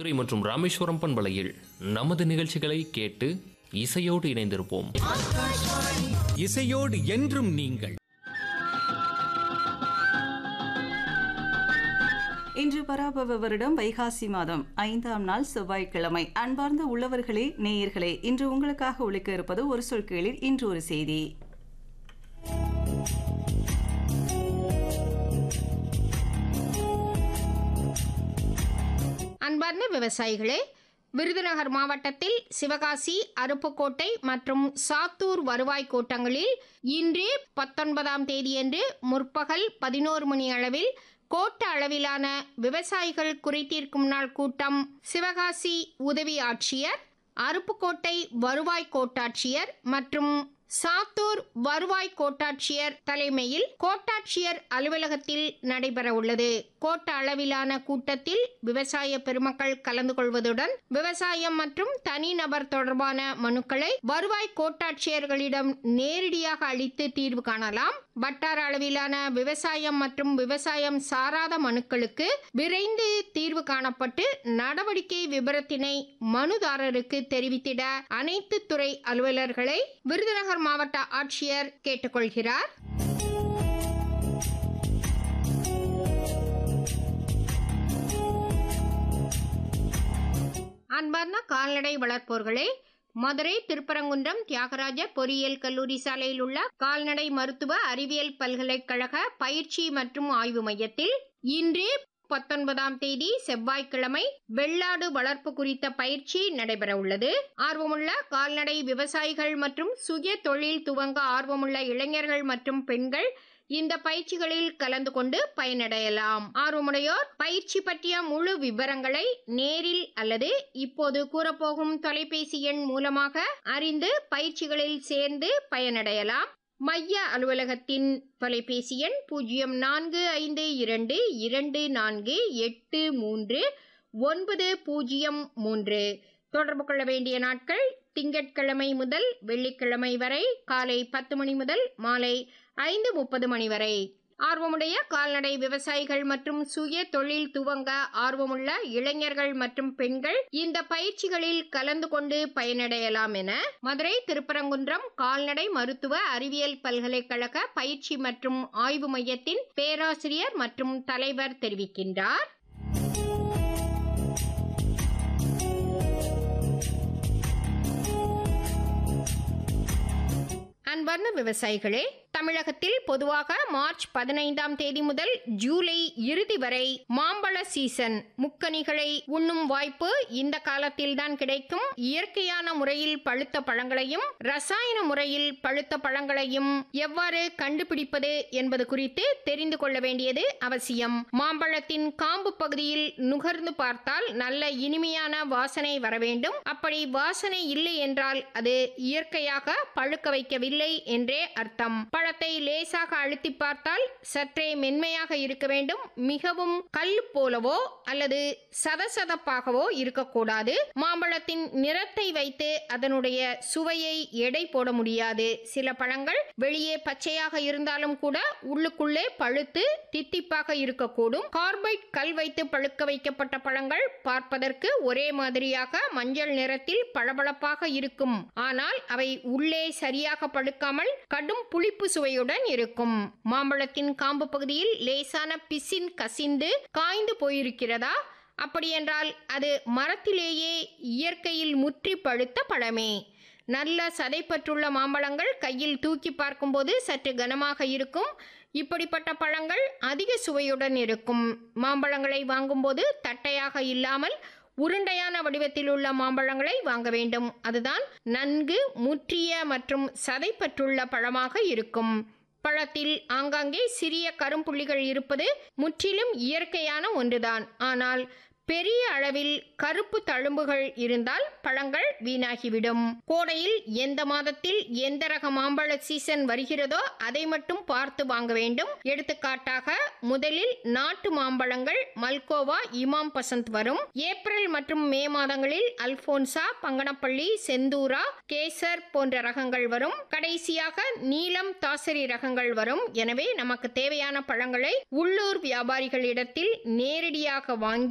மதுரை மற்றும் ராமேஸ்வரம் பண்பலையில் நமது நிகழ்ச்சிகளை கேட்டு இசையோடு இணைந்திருப்போம் இசையோடு என்றும் நீங்கள் இன்று பராபவ வருடம் வைகாசி மாதம் ஐந்தாம் நாள் செவ்வாய்க்கிழமை அன்பார்ந்த உள்ளவர்களே நேயர்களே இன்று உங்களுக்காக ஒழிக்க இருப்பது ஒரு சொல் கீழில் இன்று ஒரு செய்தி அன்பார்ந்த விவசாயிகளே விருதுநகர் மாவட்டத்தில் சிவகாசி அருப்புக்கோட்டை மற்றும் சாத்தூர் வருவாய் கோட்டங்களில் இன்று பத்தொன்பதாம் தேதியன்று முற்பகல் பதினோரு மணி அளவில் கோட்ட அளவிலான விவசாயிகள் குறைதீர்க்கும் நாள் கூட்டம் சிவகாசி உதவி ஆட்சியர் அருப்புக்கோட்டை வருவாய் கோட்டாட்சியர் மற்றும் சாத்தூர் வருவாய் கோட்டாட்சியர் தலைமையில் கோட்டாட்சியர் அலுவலகத்தில் நடைபெற உள்ளது கோட்ட அளவிலான கூட்டத்தில் விவசாய பெருமக்கள் கலந்து கொள்வதுடன் விவசாயம் மற்றும் தனிநபர் தொடர்பான மனுக்களை வருவாய் கோட்டாட்சியர்களிடம் நேரடியாக அளித்து தீர்வு காணலாம் வட்டார அளவிலான விவசாயம் மற்றும் விவசாயம் சாராத மனுக்களுக்கு விரைந்து தீர்வு காணப்பட்டு நடவடிக்கை விபரத்தினை மனுதாரருக்கு தெரிவித்திட அனைத்து துறை அலுவலர்களை விருதுநகர் மாவட்ட ஆட்சியர் கேட்டுக்கொள்கிறார் அன்பார்ந்த கால்நடை வளர்ப்போர்களே மதுரை திருப்பரங்குன்றம் தியாகராஜர் பொறியியல் கல்லூரி சாலையில் உள்ள கால்நடை மருத்துவ அறிவியல் பல்கலைக்கழக பயிற்சி மற்றும் ஆய்வு மையத்தில் இன்று பத்தொன்பதாம் தேதி செவ்வாய்க்கிழமை வெள்ளாடு வளர்ப்பு குறித்த பயிற்சி நடைபெற உள்ளது ஆர்வமுள்ள கால்நடை விவசாயிகள் மற்றும் சுய தொழில் துவங்க ஆர்வமுள்ள இளைஞர்கள் மற்றும் பெண்கள் இந்த பயிற்சிகளில் கலந்து கொண்டு பயனடையலாம் ஆர்வமுடையோர் பயிற்சி பற்றிய முழு விவரங்களை நேரில் அல்லது இப்போது கூறப்போகும் தொலைபேசி எண் மூலமாக அறிந்து பயிற்சிகளில் சேர்ந்து பயனடையலாம் மைய அலுவலகத்தின் தொலைபேசி எண் பூஜ்ஜியம் நான்கு ஐந்து இரண்டு இரண்டு நான்கு எட்டு மூன்று ஒன்பது பூஜ்ஜியம் மூன்று தொடர்பு கொள்ள வேண்டிய நாட்கள் திங்கட்கிழமை முதல் வெள்ளிக்கிழமை வரை காலை பத்து மணி முதல் மாலை ஐந்து முப்பது மணி வரை ஆர்வமுடைய கால்நடை விவசாயிகள் மற்றும் சுய தொழில் துவங்க ஆர்வமுள்ள இளைஞர்கள் மற்றும் பெண்கள் இந்த பயிற்சிகளில் கலந்து கொண்டு பயனடையலாம் என மதுரை திருப்பரங்குன்றம் கால்நடை மருத்துவ அறிவியல் பல்கலைக்கழக பயிற்சி மற்றும் ஆய்வு மையத்தின் பேராசிரியர் மற்றும் தலைவர் தெரிவிக்கின்றார் அன்பார்ந்த விவசாயிகளே தமிழகத்தில் பொதுவாக மார்ச் பதினைந்தாம் தேதி முதல் ஜூலை இறுதி வரை மாம்பழ சீசன் முக்கனிகளை உண்ணும் வாய்ப்பு இந்த காலத்தில்தான் கிடைக்கும் இயற்கையான முறையில் பழுத்த பழங்களையும் ரசாயன முறையில் பழுத்த பழங்களையும் எவ்வாறு கண்டுபிடிப்பது என்பது குறித்து தெரிந்து கொள்ள வேண்டியது அவசியம் மாம்பழத்தின் காம்பு பகுதியில் நுகர்ந்து பார்த்தால் நல்ல இனிமையான வாசனை வர வேண்டும் அப்படி வாசனை இல்லை என்றால் அது இயற்கையாக பழுக்க வைக்கவில்லை என்றே அர்த்தம் பழத்தை லேசாக அழுத்தி பார்த்தால் சற்றே மென்மையாக இருக்க வேண்டும் மிகவும் கல் போலவோ அல்லது சதசதப்பாகவோ இருக்கக்கூடாது மாம்பழத்தின் நிறத்தை வைத்து அதனுடைய சுவையை எடை போட முடியாது சில பழங்கள் வெளியே பச்சையாக இருந்தாலும் கூட உள்ளுக்குள்ளே பழுத்து தித்திப்பாக இருக்கக்கூடும் கார்பைட் கல் வைத்து பழுக்க வைக்கப்பட்ட பழங்கள் பார்ப்பதற்கு ஒரே மாதிரியாக மஞ்சள் நிறத்தில் பளபளப்பாக இருக்கும் ஆனால் அவை உள்ளே சரியாக பழுக்காமல் கடும் புளிப்பு சுவையுடன் இருக்கும் மாம்பழத்தின் காம்பு பகுதியில் லேசான பிசின் கசிந்து காய்ந்து போயிருக்கிறதா அப்படியென்றால் அது மரத்திலேயே இயற்கையில் முற்றி பழுத்த பழமே நல்ல சதைப்பற்றுள்ள மாம்பழங்கள் கையில் தூக்கி பார்க்கும்போது சற்று கனமாக இருக்கும் இப்படிப்பட்ட பழங்கள் அதிக சுவையுடன் இருக்கும் மாம்பழங்களை வாங்கும்போது தட்டையாக இல்லாமல் உருண்டையான வடிவத்தில் உள்ள மாம்பழங்களை வாங்க வேண்டும் அதுதான் நன்கு முற்றிய மற்றும் சதைப்பற்றுள்ள பழமாக இருக்கும் பழத்தில் ஆங்காங்கே சிறிய கரும்புள்ளிகள் இருப்பது முற்றிலும் இயற்கையான ஒன்றுதான் ஆனால் பெரிய அளவில் கருப்பு தழும்புகள் இருந்தால் பழங்கள் வீணாகிவிடும் கோடையில் எந்த மாதத்தில் எந்த ரக மாம்பழ சீசன் வருகிறதோ அதை மட்டும் பார்த்து வாங்க வேண்டும் எடுத்துக்காட்டாக முதலில் நாட்டு மாம்பழங்கள் மல்கோவா இமாம் பசந்த் வரும் ஏப்ரல் மற்றும் மே மாதங்களில் அல்போன்சா பங்கனப்பள்ளி செந்தூரா கேசர் போன்ற ரகங்கள் வரும் கடைசியாக நீலம் தாசரி ரகங்கள் வரும் எனவே நமக்கு தேவையான பழங்களை உள்ளூர் வியாபாரிகளிடத்தில் நேரடியாக வாங்கி